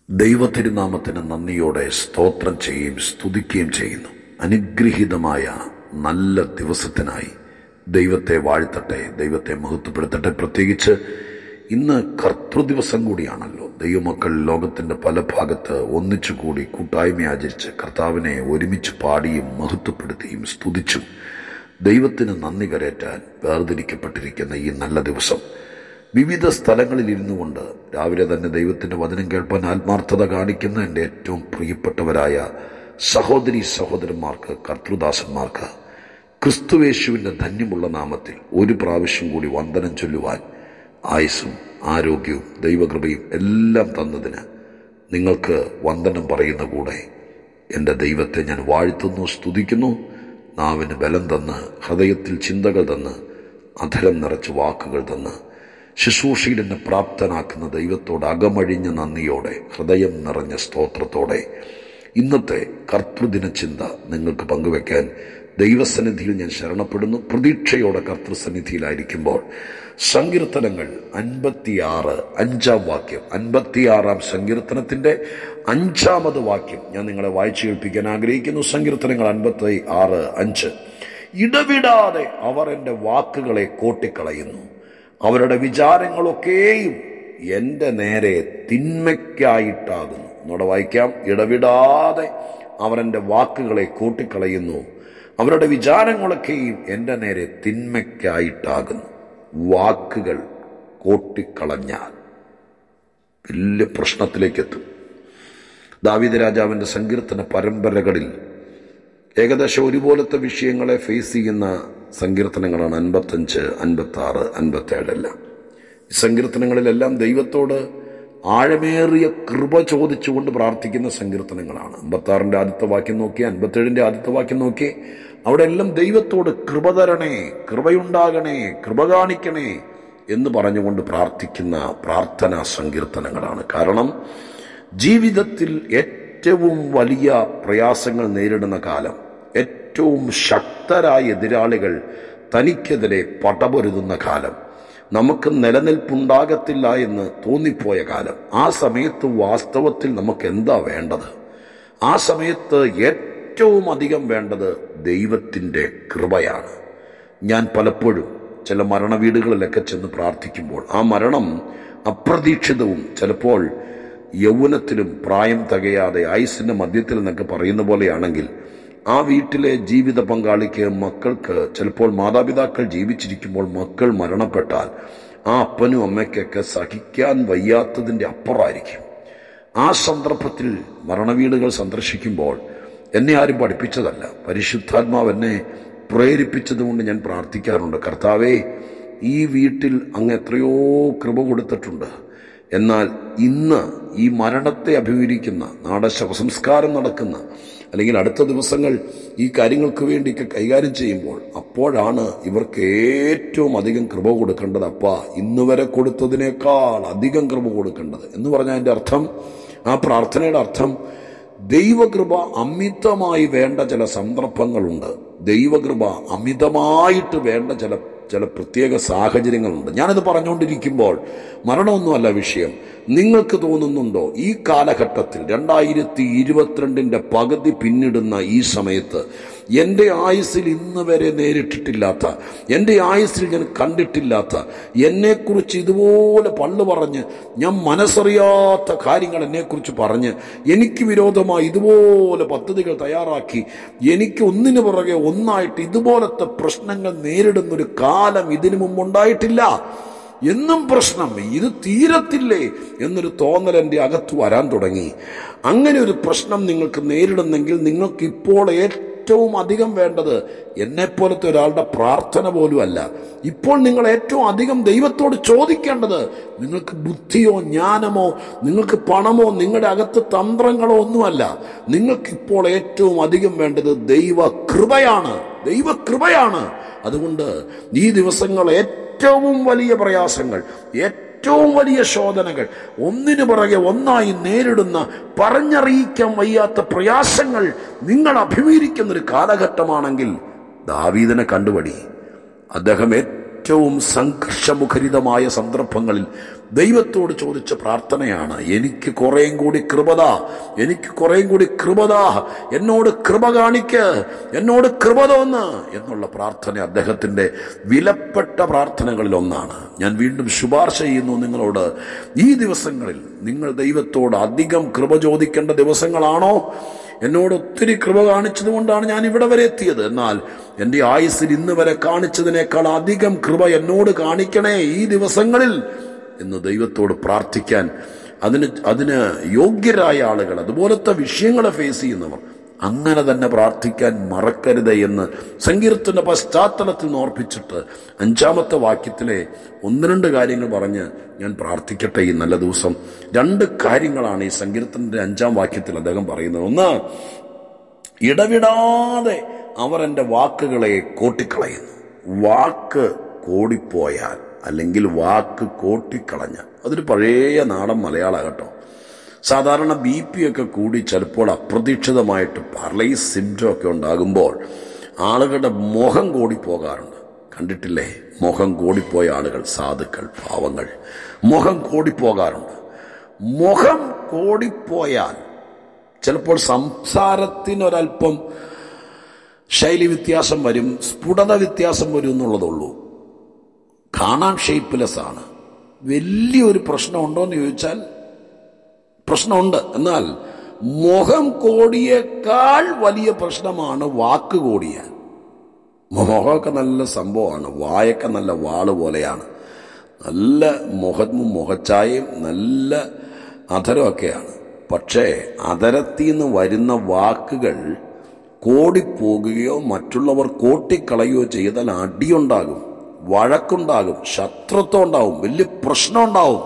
ദൈവതിരുനാമത്തിന് നന്ദിയോടെ സ്തോത്രം ചെയ്യുകയും സ്തുതിക്കുകയും ചെയ്യുന്നു അനുഗ്രഹീതമായ നല്ല ദിവസത്തിനായി ദൈവത്തെ വാഴ്ത്തട്ടെ ദൈവത്തെ മഹത്വപ്പെടുത്തട്ടെ പ്രത്യേകിച്ച് ഇന്ന് കർത്തൃദിവസം കൂടിയാണല്ലോ ദൈവമക്കൾ ലോകത്തിന്റെ പല ഭാഗത്ത് ഒന്നിച്ചുകൂടി കൂട്ടായ്മ ആചരിച്ച് കർത്താവിനെ ഒരുമിച്ച് പാടിയും മഹത്വപ്പെടുത്തിയും സ്തുതിച്ചും ദൈവത്തിന് നന്ദി കരേറ്റാൻ വേർതിരിക്കപ്പെട്ടിരിക്കുന്ന ഈ നല്ല ദിവസം വിവിധ സ്ഥലങ്ങളിൽ ഇരുന്നു കൊണ്ട് രാവിലെ തന്നെ ദൈവത്തിന്റെ വചനം കേൾപ്പാൻ ആത്മാർത്ഥത കാണിക്കുന്ന എൻ്റെ ഏറ്റവും പ്രിയപ്പെട്ടവരായ സഹോദരി സഹോദരന്മാർക്ക് കർത്തൃദാസന്മാർക്ക് ക്രിസ്തുവേശുവിൻ്റെ ധന്യമുള്ള നാമത്തിൽ ഒരു പ്രാവശ്യം കൂടി വന്ദനം ചൊല്ലുവാൻ ആയുസ്സും ആരോഗ്യവും ദൈവകൃപയും എല്ലാം തന്നതിന് നിങ്ങൾക്ക് വന്ദനം പറയുന്ന കൂടെ എൻ്റെ ദൈവത്തെ ഞാൻ വാഴ്ത്തുന്നു സ്തുതിക്കുന്നു നാവിന് ബലം തന്ന് ഹൃദയത്തിൽ ചിന്തകൾ തന്ന് അധരം നിറച്ച് വാക്കുകൾ തന്ന് ശുശ്രൂഷയിൽ എന്നെ പ്രാപ്തനാക്കുന്ന ദൈവത്തോട് അകമഴിഞ്ഞ നന്ദിയോടെ ഹൃദയം നിറഞ്ഞ സ്തോത്രത്തോടെ ഇന്നത്തെ കർത്തൃദിന ചിന്ത നിങ്ങൾക്ക് പങ്കുവെക്കാൻ ദൈവസന്നിധിയിൽ ഞാൻ ശരണപ്പെടുന്നു പ്രതീക്ഷയോടെ കർത്തൃസന്നിധിയിലായിരിക്കുമ്പോൾ സങ്കീർത്തനങ്ങൾ അൻപത്തിയാറ് അഞ്ചാം വാക്യം അൻപത്തിയാറാം സങ്കീർത്തനത്തിന്റെ അഞ്ചാമത് വാക്യം ഞാൻ നിങ്ങളെ വായിച്ചു കേൾപ്പിക്കാൻ ആഗ്രഹിക്കുന്നു സങ്കീർത്തനങ്ങൾ അൻപത്തി ആറ് അഞ്ച് ഇടവിടാതെ അവർ എൻ്റെ വാക്കുകളെ കോട്ടിക്കളയുന്നു അവരുടെ വിചാരങ്ങളൊക്കെയും എൻ്റെ നേരെ തിന്മയ്ക്കായിട്ടാകുന്നു എന്നോട് വായിക്കാം ഇടവിടാതെ അവർ എൻ്റെ വാക്കുകളെ കൂട്ടിക്കളയുന്നു അവരുടെ വിചാരങ്ങളൊക്കെയും എൻ്റെ നേരെ തിന്മയ്ക്കായിട്ടാകുന്നു വാക്കുകൾ കോട്ടിക്കളഞ്ഞാൽ വലിയ പ്രശ്നത്തിലേക്ക് എത്തും ദാവിദ രാജാവിൻ്റെ സങ്കീർത്തന പരമ്പരകളിൽ ഏകദേശം ഒരുപോലത്തെ വിഷയങ്ങളെ ഫേസ് ചെയ്യുന്ന സങ്കീർത്തനങ്ങളാണ് അൻപത്തഞ്ച് അൻപത്തി ആറ് അൻപത്തേഴെല്ലാം ഈ സങ്കീർത്തനങ്ങളിലെല്ലാം ദൈവത്തോട് ആഴമേറിയ കൃപ ചോദിച്ചുകൊണ്ട് പ്രാർത്ഥിക്കുന്ന സങ്കീർത്തനങ്ങളാണ് അമ്പത്താറിൻ്റെ ആദ്യത്തെ വാക്യം നോക്കി അൻപത്തേഴിൻ്റെ ആദ്യത്തെ വാക്യം നോക്കി അവിടെ എല്ലാം ദൈവത്തോട് കൃപ തരണേ കൃപയുണ്ടാകണേ കൃപ കാണിക്കണേ എന്ന് പറഞ്ഞുകൊണ്ട് പ്രാർത്ഥിക്കുന്ന പ്രാർത്ഥനാ സങ്കീർത്തനങ്ങളാണ് കാരണം ജീവിതത്തിൽ ഏറ്റവും വലിയ പ്രയാസങ്ങൾ നേരിടുന്ന കാലം ഏറ്റവും ശക്തരായ എതിരാളികൾ തനിക്കെതിരെ പടപൊരുതുന്ന കാലം നമുക്ക് നിലനിൽപ്പുണ്ടാകത്തില്ല എന്ന് തോന്നിപ്പോയ കാലം ആ സമയത്ത് വാസ്തവത്തിൽ നമുക്ക് എന്താ വേണ്ടത് ആ സമയത്ത് ഏറ്റവും അധികം വേണ്ടത് ദൈവത്തിൻ്റെ കൃപയാണ് ഞാൻ പലപ്പോഴും ചില മരണവീടുകളിലൊക്കെ ചെന്ന് പ്രാർത്ഥിക്കുമ്പോൾ ആ മരണം അപ്രതീക്ഷിതവും ചിലപ്പോൾ യൗവനത്തിലും പ്രായം തികയാതെ ആയുസിന്റെ മധ്യത്തിൽ എന്നൊക്കെ പറയുന്ന പോലെയാണെങ്കിൽ ആ വീട്ടിലെ ജീവിത പങ്കാളിക്ക് മക്കൾക്ക് ചിലപ്പോൾ മാതാപിതാക്കൾ ജീവിച്ചിരിക്കുമ്പോൾ മക്കൾ മരണപ്പെട്ടാൽ ആ അപ്പനും അമ്മയ്ക്കൊക്കെ സഹിക്കാൻ വയ്യാത്തതിൻ്റെ അപ്പുറമായിരിക്കും ആ സന്ദർഭത്തിൽ മരണവീടുകൾ സന്ദർശിക്കുമ്പോൾ എന്നെ ആരും പഠിപ്പിച്ചതല്ല പരിശുദ്ധാത്മാവ് എന്നെ പ്രേരിപ്പിച്ചതുകൊണ്ട് ഞാൻ പ്രാർത്ഥിക്കാറുണ്ട് കർത്താവേ ഈ വീട്ടിൽ അങ്ങ് എത്രയോ കൃപ കൊടുത്തിട്ടുണ്ട് എന്നാൽ ഇന്ന് ഈ മരണത്തെ അഭിമുഖീകരിക്കുന്ന നാടെ ശവസംസ്കാരം നടക്കുന്ന അല്ലെങ്കിൽ അടുത്ത ദിവസങ്ങൾ ഈ കാര്യങ്ങൾക്ക് വേണ്ടിയൊക്കെ കൈകാര്യം ചെയ്യുമ്പോൾ അപ്പോഴാണ് ഇവർക്ക് ഏറ്റവും അധികം കൃപ കൊടുക്കേണ്ടത് അപ്പ ഇന്ന് വരെ കൊടുത്തതിനേക്കാൾ അധികം കൃപ കൊടുക്കേണ്ടത് എന്ന് പറഞ്ഞാൽ അതിൻ്റെ അർത്ഥം ആ പ്രാർത്ഥനയുടെ അർത്ഥം ദൈവകൃപ അമിതമായി വേണ്ട ചില സന്ദർഭങ്ങളുണ്ട് ദൈവകൃപ അമിതമായിട്ട് വേണ്ട ചില ചില പ്രത്യേക സാഹചര്യങ്ങളുണ്ട് ഞാനത് പറഞ്ഞുകൊണ്ടിരിക്കുമ്പോൾ മരണമൊന്നുമല്ല വിഷയം നിങ്ങൾക്ക് തോന്നുന്നുണ്ടോ ഈ കാലഘട്ടത്തിൽ രണ്ടായിരത്തി ഇരുപത്തിരണ്ടിൻ്റെ പകുതി പിന്നിടുന്ന ഈ സമയത്ത് എൻ്റെ ആയുസ്സിൽ ഇന്ന് വരെ നേരിട്ടിട്ടില്ലാത്ത എൻ്റെ ആയുസ്സിൽ ഞാൻ കണ്ടിട്ടില്ലാത്ത എന്നെക്കുറിച്ച് ഇതുപോലെ പള്ളു പറഞ്ഞ് ഞാൻ മനസ്സറിയാത്ത കാര്യങ്ങൾ എന്നെക്കുറിച്ച് പറഞ്ഞ് എനിക്ക് വിരോധമായി ഇതുപോലെ പദ്ധതികൾ തയ്യാറാക്കി എനിക്ക് ഒന്നിനു പുറകെ ഒന്നായിട്ട് ഇതുപോലത്തെ പ്രശ്നങ്ങൾ നേരിടുന്നൊരു കാലം ഇതിനു മുമ്പുണ്ടായിട്ടില്ല എന്നും പ്രശ്നം ഇത് തീരത്തില്ലേ എന്നൊരു തോന്നൽ എൻ്റെ അകത്ത് വരാൻ തുടങ്ങി അങ്ങനെ ഒരു പ്രശ്നം നിങ്ങൾക്ക് നേരിടുന്നെങ്കിൽ നിങ്ങൾക്ക് ഇപ്പോൾ ഏറ്റവും അധികം വേണ്ടത് എന്നെപ്പോലത്തെ ഒരാളുടെ പ്രാർത്ഥന പോലും അല്ല ഇപ്പോൾ നിങ്ങൾ ഏറ്റവും അധികം ദൈവത്തോട് ചോദിക്കേണ്ടത് നിങ്ങൾക്ക് ബുദ്ധിയോ ജ്ഞാനമോ നിങ്ങൾക്ക് പണമോ നിങ്ങളുടെ അകത്ത് തന്ത്രങ്ങളോ ഒന്നുമല്ല നിങ്ങൾക്കിപ്പോൾ ഏറ്റവും അധികം വേണ്ടത് ദൈവ കൃപയാണ് ദൈവ കൃപയാണ് അതുകൊണ്ട് ഈ ദിവസങ്ങൾ ഏറ്റവും വലിയ പ്രയാസങ്ങൾ ഏറ്റവും വലിയ ശോധനകൾ ഒന്നിനു പുറകെ ഒന്നായി നേരിടുന്ന പറഞ്ഞറിയിക്കാൻ വയ്യാത്ത പ്രയാസങ്ങൾ നിങ്ങൾ അഭിമുഖീകരിക്കുന്ന ഒരു കാലഘട്ടമാണെങ്കിൽ ദാവീദിനെ കണ്ടുപടി അദ്ദേഹം ഏറ്റവും ഏറ്റവും സംഘർഷമുഖരിതമായ സന്ദർഭങ്ങളിൽ ദൈവത്തോട് ചോദിച്ച പ്രാർത്ഥനയാണ് എനിക്ക് കുറേയും കൂടി കൃപത എനിക്ക് കുറേയും കൂടി കൃപത എന്നോട് കൃപ കാണിക്ക് എന്നോട് കൃപ തോന്ന് എന്നുള്ള പ്രാർത്ഥന അദ്ദേഹത്തിൻ്റെ വിലപ്പെട്ട പ്രാർത്ഥനകളിൽ ഒന്നാണ് ഞാൻ വീണ്ടും ശുപാർശ ചെയ്യുന്നു നിങ്ങളോട് ഈ ദിവസങ്ങളിൽ നിങ്ങൾ ദൈവത്തോട് അധികം കൃപ ചോദിക്കേണ്ട ദിവസങ്ങളാണോ എന്നോട് ഒത്തിരി കൃപ കാണിച്ചതുകൊണ്ടാണ് ഞാൻ ഇവിടെ വരെ എത്തിയത് എന്നാൽ എൻ്റെ ആയുസ്സിൽ ഇന്ന് വരെ കാണിച്ചതിനേക്കാൾ അധികം കൃപ എന്നോട് കാണിക്കണേ ഈ ദിവസങ്ങളിൽ എന്ന് ദൈവത്തോട് പ്രാർത്ഥിക്കാൻ അതിന് അതിന് യോഗ്യരായ ആളുകൾ അതുപോലത്തെ വിഷയങ്ങളെ ഫേസ് ചെയ്യുന്നവർ അങ്ങനെ തന്നെ പ്രാർത്ഥിക്കാൻ മറക്കരുത് എന്ന് സങ്കീർത്തന പശ്ചാത്തലത്തിൽ നിന്ന് ഓർപ്പിച്ചിട്ട് അഞ്ചാമത്തെ വാക്യത്തിലെ ഒന്ന് രണ്ട് കാര്യങ്ങൾ പറഞ്ഞ് ഞാൻ പ്രാർത്ഥിക്കട്ടെ ഈ നല്ല ദിവസം രണ്ട് കാര്യങ്ങളാണ് ഈ സങ്കീർത്തനത്തിന്റെ അഞ്ചാം വാക്യത്തിൽ അദ്ദേഹം പറയുന്നത് ഒന്ന് ഇടവിടാതെ അവർ എൻ്റെ വാക്കുകളെ കോട്ടിക്കളയുന്നു വാക്ക് കോടിപ്പോയാൽ അല്ലെങ്കിൽ വാക്ക് കോട്ടിക്കളഞ്ഞ അതൊരു പഴയ നാടൻ മലയാളം കേട്ടോ സാധാരണ ബി പി ഒക്കെ കൂടി ചിലപ്പോൾ അപ്രതീക്ഷിതമായിട്ട് പാർലൈസ് സിംറ്റം ഒക്കെ ഉണ്ടാകുമ്പോൾ ആളുകളുടെ മുഖം കോടിപ്പോകാറുണ്ട് കണ്ടിട്ടില്ലേ മുഖം കോടിപ്പോയ ആളുകൾ സാധുക്കൾ പാവങ്ങൾ മുഖം കോടിപ്പോകാറുണ്ട് മുഖം കോടിപ്പോയാൽ ചിലപ്പോൾ സംസാരത്തിനൊരല്പം ശൈലി വ്യത്യാസം വരും സ്ഫുടത വ്യത്യാസം വരും എന്നുള്ളതുള്ളൂ കാണാൻ ഷേപ്പ്ലെസ് ആണ് വലിയൊരു പ്രശ്നമുണ്ടോ എന്ന് ചോദിച്ചാൽ പ്രശ്നമുണ്ട് എന്നാൽ മുഖം കോടിയേക്കാൾ വലിയ പ്രശ്നമാണ് വാക്ക് കോടിയാൽ മുഖമൊക്കെ നല്ല സംഭവമാണ് വായൊക്കെ നല്ല വാള് പോലെയാണ് നല്ല മുഖവും മുഖച്ചായയും നല്ല അധരമൊക്കെയാണ് പക്ഷേ അധരത്തിൽ നിന്ന് വരുന്ന വാക്കുകൾ കോടിപ്പോകുകയോ മറ്റുള്ളവർ കോട്ടിക്കളയുകയോ ചെയ്താൽ അടിയുണ്ടാകും വഴക്കുണ്ടാകും ശത്രുത്വം ഉണ്ടാവും വലിയ പ്രശ്നം ഉണ്ടാവും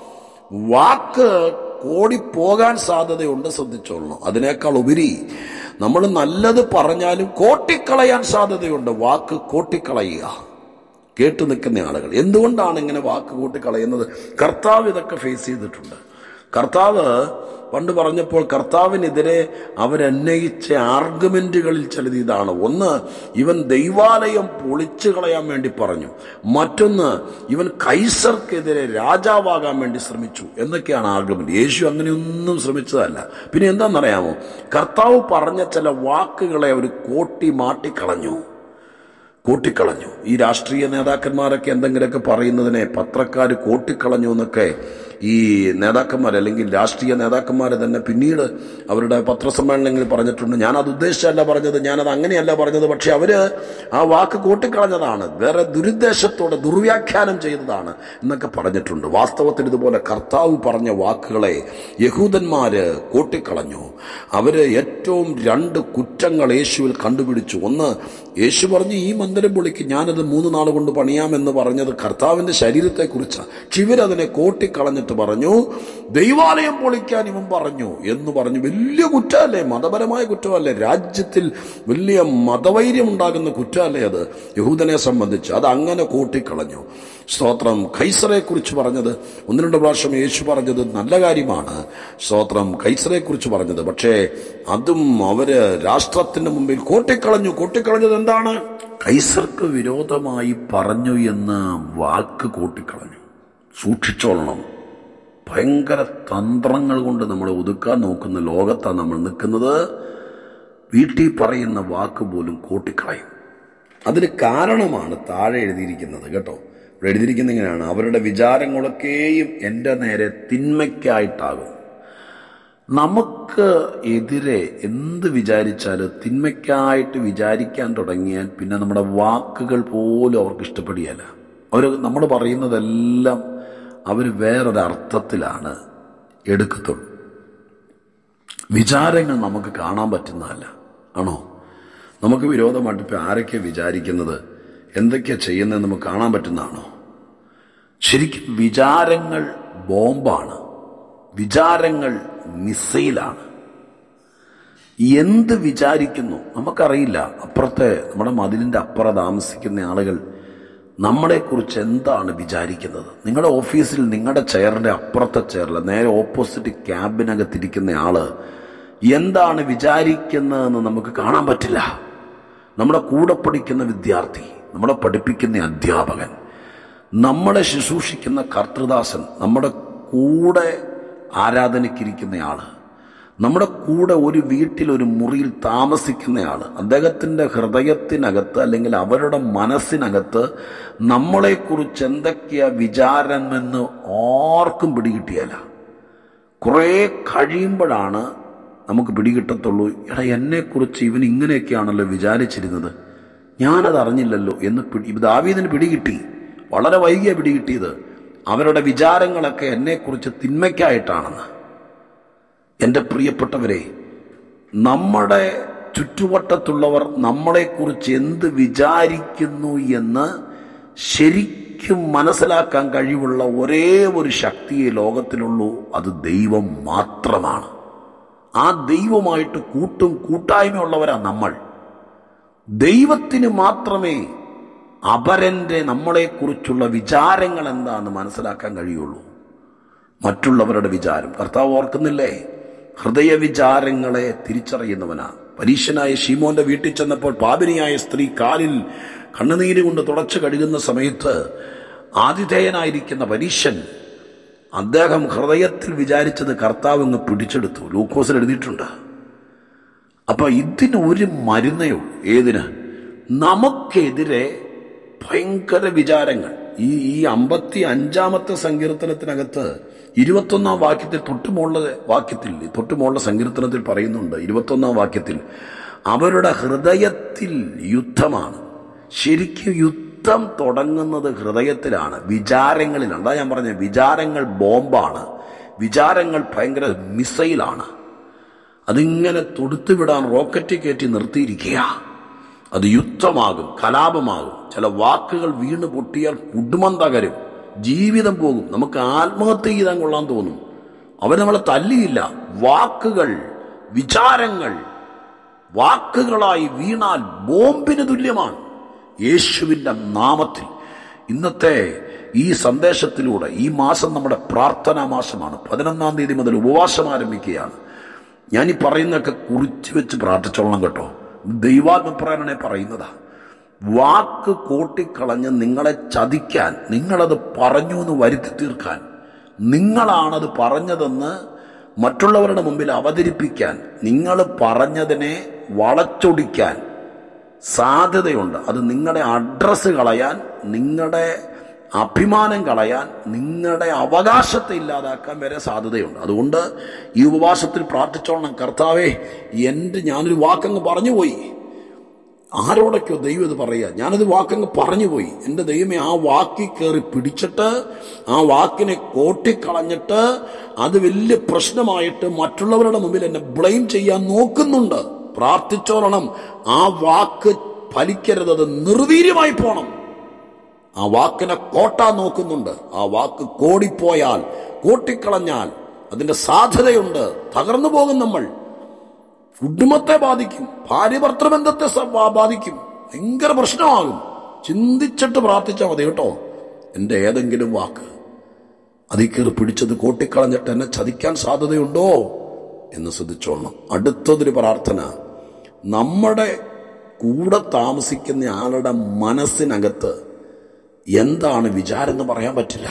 വാക്ക് കോടിപ്പോകാൻ സാധ്യതയുണ്ട് ശ്രദ്ധിച്ചോളണം അതിനേക്കാൾ ഉപരി നമ്മൾ നല്ലത് പറഞ്ഞാലും കോട്ടിക്കളയാൻ സാധ്യതയുണ്ട് വാക്ക് കോട്ടിക്കളയുക കേട്ടു നിൽക്കുന്ന ആളുകൾ എന്തുകൊണ്ടാണ് ഇങ്ങനെ വാക്ക് കൂട്ടിക്കളയുന്നത് കർത്താവ് ഇതൊക്കെ ഫേസ് ചെയ്തിട്ടുണ്ട് കർത്താവ് പണ്ട് പറഞ്ഞപ്പോൾ കർത്താവിനെതിരെ അവരുന്നയിച്ച ആർഗ്യുമെന്റുകളിൽ ചിലത് ഇതാണ് ഒന്ന് ഇവൻ ദൈവാലയം പൊളിച്ചു കളയാൻ വേണ്ടി പറഞ്ഞു മറ്റൊന്ന് ഇവൻ കൈസർക്കെതിരെ രാജാവാകാൻ വേണ്ടി ശ്രമിച്ചു എന്നൊക്കെയാണ് ആർഗ്യുമെന്റ് യേശു അങ്ങനെയൊന്നും ശ്രമിച്ചതല്ല പിന്നെ എന്താണെന്നറിയാമോ കർത്താവ് പറഞ്ഞ ചില വാക്കുകളെ അവർ കോട്ടി മാട്ടിക്കളഞ്ഞു കൂട്ടിക്കളഞ്ഞു ഈ രാഷ്ട്രീയ നേതാക്കന്മാരൊക്കെ എന്തെങ്കിലുമൊക്കെ പറയുന്നതിനെ പത്രക്കാർ കൂട്ടിക്കളഞ്ഞു എന്നൊക്കെ ഈ നേതാക്കന്മാർ അല്ലെങ്കിൽ രാഷ്ട്രീയ നേതാക്കന്മാർ തന്നെ പിന്നീട് അവരുടെ പത്രസമ്മേളനങ്ങളിൽ പറഞ്ഞിട്ടുണ്ട് ഞാനത് ഉദ്ദേശിച്ചല്ല പറഞ്ഞത് ഞാനത് അങ്ങനെയല്ല പറഞ്ഞത് പക്ഷെ അവര് ആ വാക്ക് കൂട്ടിക്കളഞ്ഞതാണ് വേറെ ദുരുദ്ദേശത്തോടെ ദുർവ്യാഖ്യാനം ചെയ്തതാണ് എന്നൊക്കെ പറഞ്ഞിട്ടുണ്ട് വാസ്തവത്തിൽ ഇതുപോലെ കർത്താവ് പറഞ്ഞ വാക്കുകളെ യഹൂദന്മാര് കൂട്ടിക്കളഞ്ഞു അവര് ഏറ്റവും രണ്ട് കുറ്റങ്ങൾ യേശുവിൽ കണ്ടുപിടിച്ചു ഒന്ന് യേശു പറഞ്ഞു ഈ മന്ദിരം പൊളിക്ക് ഞാനത് മൂന്ന് നാൾ കൊണ്ട് പണിയാമെന്ന് പറഞ്ഞത് കർത്താവിന്റെ ശരീരത്തെക്കുറിച്ചാണ് പക്ഷെ ഇവരതിനെ കോട്ടിക്കളഞ്ഞിട്ട് പറഞ്ഞു ദൈവാലയം പൊളിക്കാൻ ഇവൻ പറഞ്ഞു എന്ന് പറഞ്ഞു വലിയ കുറ്റമല്ലേ മതപരമായ കുറ്റമല്ലേ രാജ്യത്തിൽ വലിയ മതവൈര്യം ഉണ്ടാകുന്ന കുറ്റമല്ലേ അത് യഹൂദനെ സംബന്ധിച്ച് അത് അങ്ങനെ കൂട്ടിക്കളഞ്ഞു സ്തോത്രം കൈസറെ കുറിച്ച് പറഞ്ഞത് ഒന്ന് രണ്ട് പ്രാവശ്യം യേശു പറഞ്ഞത് നല്ല കാര്യമാണ് സ്തോത്രം കൈസറെ കുറിച്ച് പറഞ്ഞത് പക്ഷേ അതും അവര് രാഷ്ട്രത്തിന്റെ മുമ്പിൽ കൂട്ടിക്കളഞ്ഞു കൂട്ടിക്കളഞ്ഞത് എന്താണ് കൈസർക്ക് വിരോധമായി പറഞ്ഞു എന്ന് വാക്ക് കൂട്ടിക്കളഞ്ഞു സൂക്ഷിച്ചോളണം ഭയങ്കര തന്ത്രങ്ങൾ കൊണ്ട് നമ്മൾ ഒതുക്കാൻ നോക്കുന്ന ലോകത്താണ് നമ്മൾ നിൽക്കുന്നത് വീട്ടിൽ പറയുന്ന വാക്ക് പോലും കൂട്ടിക്കളയും അതിന് കാരണമാണ് താഴെ എഴുതിയിരിക്കുന്നത് കേട്ടോ ഇവിടെ എഴുതിയിരിക്കുന്ന ഇങ്ങനെയാണ് അവരുടെ വിചാരങ്ങളൊക്കെയും എൻ്റെ നേരെ തിന്മയ്ക്കായിട്ടാകും നമുക്ക് എതിരെ എന്ത് വിചാരിച്ചാലും തിന്മയ്ക്കായിട്ട് വിചാരിക്കാൻ തുടങ്ങിയാൽ പിന്നെ നമ്മുടെ വാക്കുകൾ പോലും അവർക്ക് ഇഷ്ടപ്പെടുകയല്ല അവർ നമ്മൾ പറയുന്നതെല്ലാം അവർ വേറൊരർത്ഥത്തിലാണ് എടുക്കത്തുള്ളൂ വിചാരങ്ങൾ നമുക്ക് കാണാൻ പറ്റുന്നതല്ല ആണോ നമുക്ക് വിരോധമായിട്ട് ഇപ്പം ആരൊക്കെ വിചാരിക്കുന്നത് എന്തൊക്കെയാ ചെയ്യുന്നത് നമുക്ക് കാണാൻ പറ്റുന്നതാണോ ശരിക്കും വിചാരങ്ങൾ ബോംബാണ് വിചാരങ്ങൾ മിസൈലാണ് എന്ത് വിചാരിക്കുന്നു നമുക്കറിയില്ല അപ്പുറത്തെ നമ്മുടെ മതിലിൻ്റെ അപ്പുറം താമസിക്കുന്ന ആളുകൾ നമ്മളെക്കുറിച്ച് എന്താണ് വിചാരിക്കുന്നത് നിങ്ങളുടെ ഓഫീസിൽ നിങ്ങളുടെ ചെയറിൻ്റെ അപ്പുറത്തെ ചെയറിൽ നേരെ ഓപ്പോസിറ്റ് ക്യാബിനകത്തിരിക്കുന്ന ആള് എന്താണ് വിചാരിക്കുന്നതെന്ന് നമുക്ക് കാണാൻ പറ്റില്ല നമ്മുടെ കൂടെ പഠിക്കുന്ന വിദ്യാർത്ഥി നമ്മളെ പഠിപ്പിക്കുന്ന അധ്യാപകൻ നമ്മളെ ശുശ്രൂഷിക്കുന്ന കർത്തൃദാസൻ നമ്മുടെ കൂടെ ആരാധനയ്ക്കിരിക്കുന്നയാള് നമ്മുടെ കൂടെ ഒരു വീട്ടിൽ ഒരു മുറിയിൽ താമസിക്കുന്നയാൾ അദ്ദേഹത്തിൻ്റെ ഹൃദയത്തിനകത്ത് അല്ലെങ്കിൽ അവരുടെ മനസ്സിനകത്ത് നമ്മളെക്കുറിച്ച് എന്തൊക്കെയാ വിചാരമെന്ന് ആർക്കും പിടികിട്ടിയല്ല കുറേ കഴിയുമ്പോഴാണ് നമുക്ക് പിടികിട്ടത്തുള്ളൂ എടാ എന്നെക്കുറിച്ച് ഇവൻ ഇങ്ങനെയൊക്കെയാണല്ലോ വിചാരിച്ചിരുന്നത് ഞാനത് അറിഞ്ഞില്ലല്ലോ എന്ന് പിടി ദാവീദിന് പിടികിട്ടി വളരെ വൈകിയ പിടികിട്ടിയത് അവരുടെ വിചാരങ്ങളൊക്കെ എന്നെക്കുറിച്ച് തിന്മയ്ക്കായിട്ടാണെന്ന് എൻ്റെ പ്രിയപ്പെട്ടവരെ നമ്മുടെ ചുറ്റുവട്ടത്തുള്ളവർ നമ്മളെക്കുറിച്ച് എന്ത് വിചാരിക്കുന്നു എന്ന് ശരിക്കും മനസ്സിലാക്കാൻ കഴിവുള്ള ഒരേ ഒരു ശക്തിയെ ലോകത്തിലുള്ളൂ അത് ദൈവം മാത്രമാണ് ആ ദൈവമായിട്ട് കൂട്ടും കൂട്ടായ്മയുള്ളവരാ നമ്മൾ ദൈവത്തിന് മാത്രമേ അപരൻ്റെ നമ്മളെക്കുറിച്ചുള്ള വിചാരങ്ങൾ എന്താണെന്ന് മനസ്സിലാക്കാൻ കഴിയുള്ളൂ മറ്റുള്ളവരുടെ വിചാരം കർത്താവ് ഓർക്കുന്നില്ലേ ഹൃദയ വിചാരങ്ങളെ തിരിച്ചറിയുന്നവനാ പരീക്ഷനായ ഷീമോന്റെ വീട്ടിൽ ചെന്നപ്പോൾ പാപിനിയായ സ്ത്രീ കാലിൽ കണ്ണുനീര് കൊണ്ട് തുടച്ചു കഴുകുന്ന സമയത്ത് ആതിഥേയനായിരിക്കുന്ന പരീശൻ അദ്ദേഹം ഹൃദയത്തിൽ വിചാരിച്ചത് കർത്താവ് അങ്ങ് പിടിച്ചെടുത്തു ലൂക്കോസിൽ എഴുതിയിട്ടുണ്ട് അപ്പൊ ഇതിന് ഒരു മരുന്നേ ഉള്ളൂ ഏതിന് നമുക്കെതിരെ ഭയങ്കര വിചാരങ്ങൾ ഈ ഈ അമ്പത്തി അഞ്ചാമത്തെ സങ്കീർത്തനത്തിനകത്ത് ഇരുപത്തൊന്നാം വാക്യത്തിൽ തൊട്ടുമുള്ള വാക്യത്തിൽ തൊട്ടുമുള്ള സങ്കീർത്തനത്തിൽ പറയുന്നുണ്ട് ഇരുപത്തൊന്നാം വാക്യത്തിൽ അവരുടെ ഹൃദയത്തിൽ യുദ്ധമാണ് ശരിക്കും യുദ്ധം തുടങ്ങുന്നത് ഹൃദയത്തിലാണ് വിചാരങ്ങളിലാണ് അതാ ഞാൻ പറഞ്ഞത് വിചാരങ്ങൾ ബോംബാണ് വിചാരങ്ങൾ ഭയങ്കര മിസൈലാണ് അതിങ്ങനെ തൊടുത്തുവിടാൻ റോക്കറ്റ് കയറ്റി നിർത്തിയിരിക്കുക അത് യുദ്ധമാകും കലാപമാകും ചില വാക്കുകൾ വീണ് പൊട്ടിയാൽ കുടുംബം തകരും ജീവിതം പോകും നമുക്ക് ആത്മഹത്യ ചെയ്താൻ കൊള്ളാൻ തോന്നും അവൻ നമ്മളെ തല്ലിയില്ല വാക്കുകൾ വിചാരങ്ങൾ വാക്കുകളായി വീണാൽ ബോംബിന് തുല്യമാണ് യേശുവിൻ്റെ നാമത്തിൽ ഇന്നത്തെ ഈ സന്ദേശത്തിലൂടെ ഈ മാസം നമ്മുടെ പ്രാർത്ഥനാ മാസമാണ് പതിനൊന്നാം തീയതി മുതൽ ഉപവാസം ആരംഭിക്കുകയാണ് ഞാൻ ഈ പറയുന്നതൊക്കെ കുറിച്ച് വെച്ച് പ്രാർത്ഥിച്ചോളണം കേട്ടോ ദൈവാത്മപ്രേരണെ പറയുന്നതാ വാക്ക് കൂട്ടിക്കളഞ്ഞ് നിങ്ങളെ ചതിക്കാൻ നിങ്ങളത് പറഞ്ഞു എന്ന് വരുത്തി തീർക്കാൻ നിങ്ങളാണത് പറഞ്ഞതെന്ന് മറ്റുള്ളവരുടെ മുമ്പിൽ അവതരിപ്പിക്കാൻ നിങ്ങൾ പറഞ്ഞതിനെ വളച്ചൊടിക്കാൻ സാധ്യതയുണ്ട് അത് നിങ്ങളുടെ അഡ്രസ്സ് കളയാൻ നിങ്ങളുടെ അഭിമാനം കളയാൻ നിങ്ങളുടെ അവകാശത്തെ ഇല്ലാതാക്കാൻ വരെ സാധ്യതയുണ്ട് അതുകൊണ്ട് ഈ ഉപവാസത്തിൽ പ്രാർത്ഥിച്ചോളണം കർത്താവേ എൻ്റെ ഞാനൊരു വാക്കങ്ങ് പറഞ്ഞുപോയി ആരോടൊക്കെയോ ദൈവം ഇത് പറയുക ഞാനത് വാക്കങ്ങ് പറഞ്ഞുപോയി എൻ്റെ ദൈവമേ ആ വാക്കി കയറി പിടിച്ചിട്ട് ആ വാക്കിനെ കോട്ടിക്കളഞ്ഞിട്ട് അത് വലിയ പ്രശ്നമായിട്ട് മറ്റുള്ളവരുടെ മുമ്പിൽ എന്നെ ബ്ലെയിം ചെയ്യാൻ നോക്കുന്നുണ്ട് പ്രാർത്ഥിച്ചോളണം ആ വാക്ക് ഫലിക്കരുത് അത് നിർവീര്യമായി പോണം ആ വാക്കിനെ കോട്ടാൻ നോക്കുന്നുണ്ട് ആ വാക്ക് കോടിപ്പോയാൽ കോട്ടിക്കളഞ്ഞാൽ അതിന്റെ സാധ്യതയുണ്ട് തകർന്നു പോകും നമ്മൾ കുടുംബത്തെ ബാധിക്കും ഭാര്യ ഭർത്തൃബന്ധത്തെ സ- ബാ- ബാധിക്കും ഭയങ്കര പ്രശ്നമാകും ചിന്തിച്ചിട്ട് പ്രാർത്ഥിച്ചാൽ മതി കേട്ടോ എൻ്റെ ഏതെങ്കിലും വാക്ക് അതിൽ കയറി പിടിച്ചത് കോട്ടിക്കളഞ്ഞിട്ട് എന്നെ ചതിക്കാൻ സാധ്യതയുണ്ടോ എന്ന് ശ്രദ്ധിച്ചോളണം അടുത്തതൊരു പ്രാർത്ഥന നമ്മുടെ കൂടെ താമസിക്കുന്ന ആളുടെ മനസ്സിനകത്ത് എന്താണ് വിചാരം എന്ന് പറയാൻ പറ്റില്ല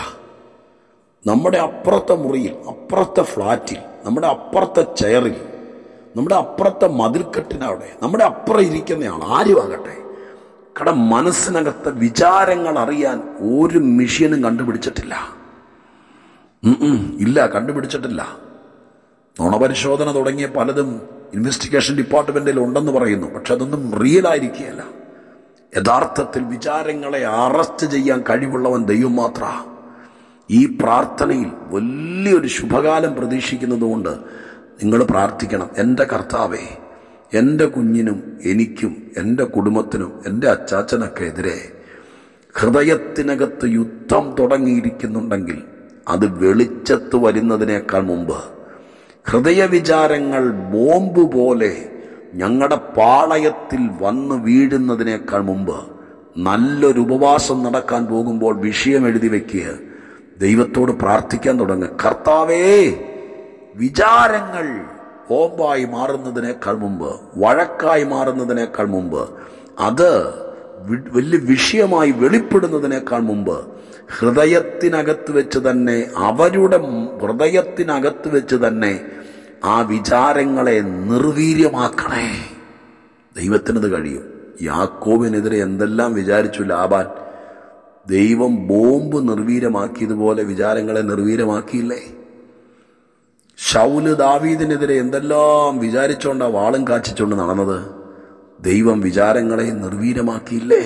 നമ്മുടെ അപ്പുറത്തെ മുറിയിൽ അപ്പുറത്തെ ഫ്ലാറ്റിൽ നമ്മുടെ അപ്പുറത്തെ ചെയറിൽ നമ്മുടെ അപ്പുറത്തെ മതിൽക്കെട്ടിനവിടെ നമ്മുടെ അപ്പുറം ഇരിക്കുന്നയാൾ ആരുമാകട്ടെ കട മനസ്സിനകത്തെ വിചാരങ്ങൾ അറിയാൻ ഒരു മെഷീനും കണ്ടുപിടിച്ചിട്ടില്ല ഉം ഉം, ഇല്ല കണ്ടുപിടിച്ചിട്ടില്ല നുണപരിശോധന തുടങ്ങിയ പലതും ഇൻവെസ്റ്റിഗേഷൻ ഡിപ്പാർട്ട്മെന്റിൽ ഉണ്ടെന്ന് പറയുന്നു പക്ഷെ അതൊന്നും റിയൽ ആയിരിക്കുകയല്ല യഥാർത്ഥത്തിൽ വിചാരങ്ങളെ അറസ്റ്റ് ചെയ്യാൻ കഴിവുള്ളവൻ ദൈവം മാത്ര ഈ പ്രാർത്ഥനയിൽ വലിയൊരു ശുഭകാലം പ്രതീക്ഷിക്കുന്നതുകൊണ്ട് നിങ്ങൾ പ്രാർത്ഥിക്കണം എൻ്റെ കർത്താവേ എൻ്റെ കുഞ്ഞിനും എനിക്കും എൻ്റെ കുടുംബത്തിനും എൻ്റെ അച്ചാച്ചനൊക്കെ എതിരെ ഹൃദയത്തിനകത്ത് യുദ്ധം തുടങ്ങിയിരിക്കുന്നുണ്ടെങ്കിൽ അത് വെളിച്ചത്ത് വരുന്നതിനേക്കാൾ മുമ്പ് ഹൃദയവിചാരങ്ങൾ ബോംബ് പോലെ ഞങ്ങളുടെ പാളയത്തിൽ വന്ന് വീഴുന്നതിനേക്കാൾ മുമ്പ് നല്ലൊരു ഉപവാസം നടക്കാൻ പോകുമ്പോൾ വിഷയം എഴുതി വെക്കുക ദൈവത്തോട് പ്രാർത്ഥിക്കാൻ തുടങ്ങുക കർത്താവേ വിചാരങ്ങൾ ബോംബായി മാറുന്നതിനേക്കാൾ മുമ്പ് വഴക്കായി മാറുന്നതിനേക്കാൾ മുമ്പ് അത് വി- വലിയ വിഷയമായി വെളിപ്പെടുന്നതിനേക്കാൾ മുമ്പ് ഹൃദയത്തിനകത്ത് വെച്ച് തന്നെ അവരുടെ ഹൃദയത്തിനകത്ത് വെച്ച് തന്നെ ആ വിചാരങ്ങളെ നിർവീര്യമാക്കണേ ദൈവത്തിനത് കഴിയും യാക്കോബിനെതിരെ എന്തെല്ലാം വിചാരിച്ചു ലാബാൻ ദൈവം ബോംബ് നിർവീര്യമാക്കിയതുപോലെ വിചാരങ്ങളെ നിർവീര്യമാക്കിയില്ലേ ഷൗല് ദാവീദിനെതിരെ എന്തെല്ലാം വിചാരിച്ചോണ്ടാ വാളും കാച്ചിച്ചോണ്ട് നടന്നത് ദൈവം വിചാരങ്ങളെ നിർവീര്യമാക്കിയില്ലേ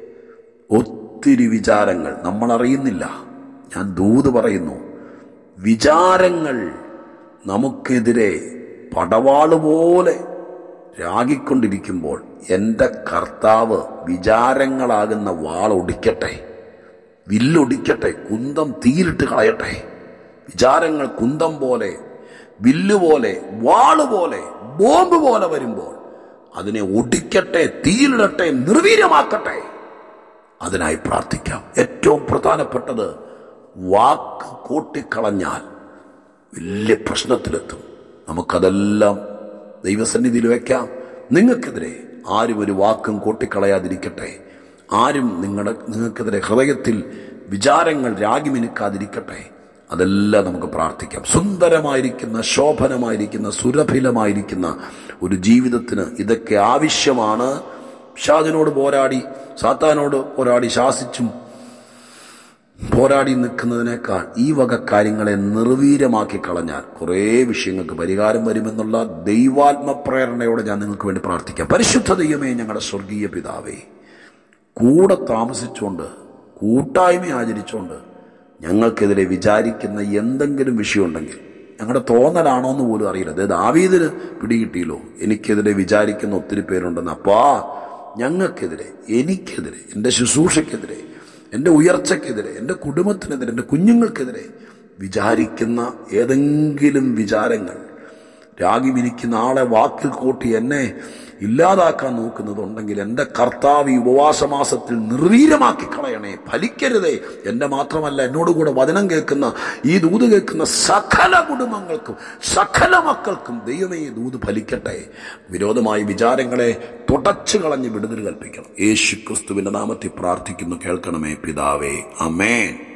ഒത്തിരി വിചാരങ്ങൾ നമ്മൾ അറിയുന്നില്ല ഞാൻ ദൂത് പറയുന്നു വിചാരങ്ങൾ നമുക്കെതിരെ പടവാള് പോലെ രാഗിക്കൊണ്ടിരിക്കുമ്പോൾ എൻ്റെ കർത്താവ് വിചാരങ്ങളാകുന്ന വാളൊടിക്കട്ടെ വില്ലൊടിക്കട്ടെ കുന്തം തീയിലിട്ട് കളയട്ടെ വിചാരങ്ങൾ കുന്തം പോലെ വില്ല് പോലെ വാള് പോലെ ബോംബ് പോലെ വരുമ്പോൾ അതിനെ ഒടിക്കട്ടെ തീയിലിടട്ടെ നിർവീര്യമാക്കട്ടെ അതിനായി പ്രാർത്ഥിക്കാം ഏറ്റവും പ്രധാനപ്പെട്ടത് വാക്ക് കൂട്ടിക്കളഞ്ഞാൽ വലിയ പ്രശ്നത്തിലെത്തും നമുക്കതെല്ലാം ദൈവസന്നിധിയിൽ വയ്ക്കാം നിങ്ങൾക്കെതിരെ ആരും ഒരു വാക്കും കൂട്ടിക്കളയാതിരിക്കട്ടെ ആരും നിങ്ങളുടെ നിങ്ങൾക്കെതിരെ ഹൃദയത്തിൽ വിചാരങ്ങൾ രാഗിമിനുക്കാതിരിക്കട്ടെ അതെല്ലാം നമുക്ക് പ്രാർത്ഥിക്കാം സുന്ദരമായിരിക്കുന്ന ശോഭനമായിരിക്കുന്ന സുരഭിലമായിരിക്കുന്ന ഒരു ജീവിതത്തിന് ഇതൊക്കെ ആവശ്യമാണ് ഷാജിനോട് പോരാടി സാത്താനോട് പോരാടി ശാസിച്ചും പോരാടി നിൽക്കുന്നതിനേക്കാൾ ഈ വക കാര്യങ്ങളെ നിർവീര്യമാക്കി കളഞ്ഞാൽ കുറേ വിഷയങ്ങൾക്ക് പരിഹാരം വരുമെന്നുള്ള ദൈവാത്മപ്രേരണയോടെ ഞാൻ നിങ്ങൾക്ക് വേണ്ടി പ്രാർത്ഥിക്കാം പരിശുദ്ധ ദൈവമേ ഞങ്ങളുടെ സ്വർഗീയ പിതാവേ കൂടെ താമസിച്ചുകൊണ്ട് കൂട്ടായ്മ ആചരിച്ചുകൊണ്ട് ഞങ്ങൾക്കെതിരെ വിചാരിക്കുന്ന എന്തെങ്കിലും വിഷയമുണ്ടെങ്കിൽ ഞങ്ങളുടെ തോന്നലാണോ എന്ന് പോലും അറിയില്ല അതായത് ആവീതിന് പിടികിട്ടിയല്ലോ എനിക്കെതിരെ വിചാരിക്കുന്ന ഒത്തിരി പേരുണ്ടെന്ന് അപ്പാ ഞങ്ങൾക്കെതിരെ എനിക്കെതിരെ എൻ്റെ ശുശ്രൂഷയ്ക്കെതിരെ എൻ്റെ ഉയർച്ചയ്ക്കെതിരെ എൻ്റെ കുടുംബത്തിനെതിരെ എൻ്റെ കുഞ്ഞുങ്ങൾക്കെതിരെ വിചാരിക്കുന്ന ഏതെങ്കിലും വിചാരങ്ങൾ രാഗി വിരിക്കുന്ന ആളെ വാക്കിൽ കൂട്ടി എന്നെ ഇല്ലാതാക്കാൻ നോക്കുന്നതുണ്ടെങ്കിൽ എൻ്റെ കർത്താവ് ഈ ഉപവാസമാസത്തിൽ നിർവീര്യമാക്കി കളയണേ ഫലിക്കരുതേ എൻ്റെ മാത്രമല്ല എന്നോടുകൂടെ വചനം കേൾക്കുന്ന ഈ ദൂത് കേൾക്കുന്ന സകല കുടുംബങ്ങൾക്കും സകല മക്കൾക്കും ദൈവമേ ഈ ദൂത് ഫലിക്കട്ടെ വിരോധമായ വിചാരങ്ങളെ തുടച്ചു കളഞ്ഞ് വിടുതൽ കൽപ്പിക്കണം യേശു ക്രിസ്തുവിൻ്റെ നാമത്തിൽ പ്രാർത്ഥിക്കുന്നു കേൾക്കണമേ പിതാവേ അമേൻ